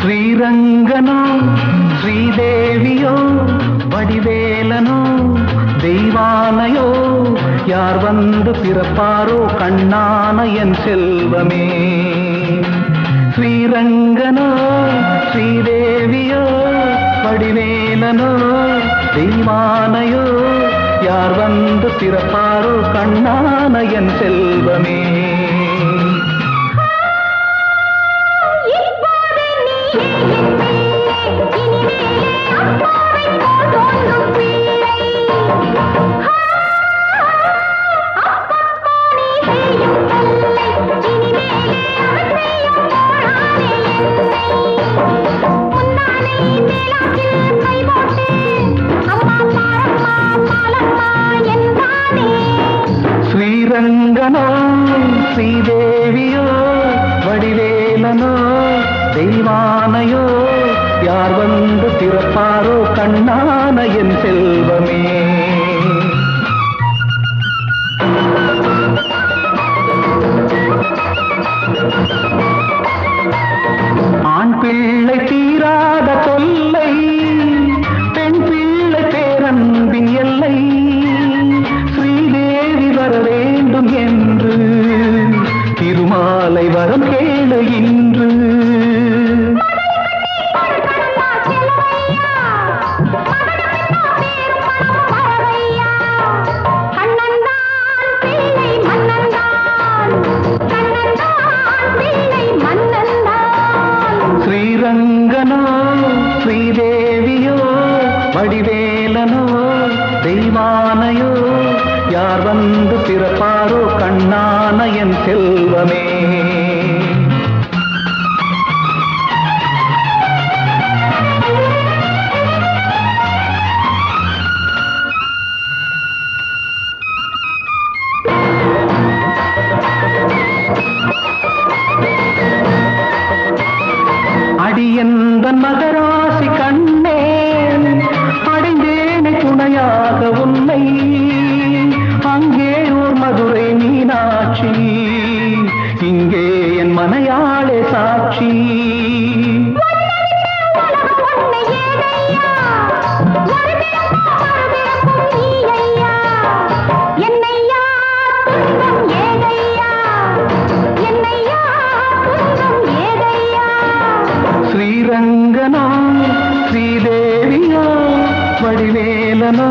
ஸ்ரீரங்கனோ ஸ்ரீதேவியோ வடிவேலனோ தெய்வானையோ யார் வந்து பிறப்பாரோ கண்ணான என் செல்வமே ஸ்ரீரங்கனோ ஸ்ரீதேவியோ வடிவேலனோ தெய்வானையோ யார் வந்து பிறப்பாரோ கண்ணான என் செல்வமே இப்போது நீயே என் பிள்ளை இனிமேலே அப்பாவைப் போல் தோன்றும் பிள்ளை அப்பப்பா நீ செய்யும் தொல்லை இனிமேலே அவன் செய்யும் போரானே என்னை முன்னாலே மேலாற்றில் கை போட்டு அம்மா பாரம்மா பாலம்மா என்றானே ஸ்ரீரங்கனோ ஸ்ரீதேவியோ வடிவேலனோ தெய்வானையோ யார் வந்து பிறப்பாரோ கண்ணான என் செல்வமே ஆண் பிள்ளை தீராத தொல்லை பெண் பிள்ளை பேரன்பின் எல்லை ஸ்ரீதேவி வர வேண்டும் என்று திருமாலை வரம் கேளு இன்று கடம்பா செல்வையா மகனமில்லா பேரும் பணமும் வரவையா கண்ணன்தான் பிள்ளை மன்னன்தான் கண்ணன்தான் பிள்ளை மன்னன்தான் ஸ்ரீரங்கனோ ஸ்ரீதேவியோ வடிவேலனோ தெய்வானையோ யார் வந்து பிறப்பாரோ கண்ணான என் செல்வமே அடியந்தன் மகராசி கண்ணே அடைந்தேனே துணையாக உன்னை அங்கே ஓர் மதுரை மீனாட்சி இங்கே என் மனையாளே சாட்சி உலகம் ஒன்னை ஏதையா ஒரு பிறப்பா மறுபிறப்பும் நீ ஐயா என்னையா துன்பம் ஏதையா என்னையா துன்பம் ஏதையா ஸ்ரீரங்கனோ ஸ்ரீதேவியோ வடிவேலனோ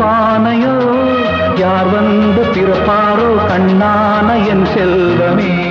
தெய்வானையோ யார் வந்து பிறப்பாரோ கண்ணான என் செல்வமே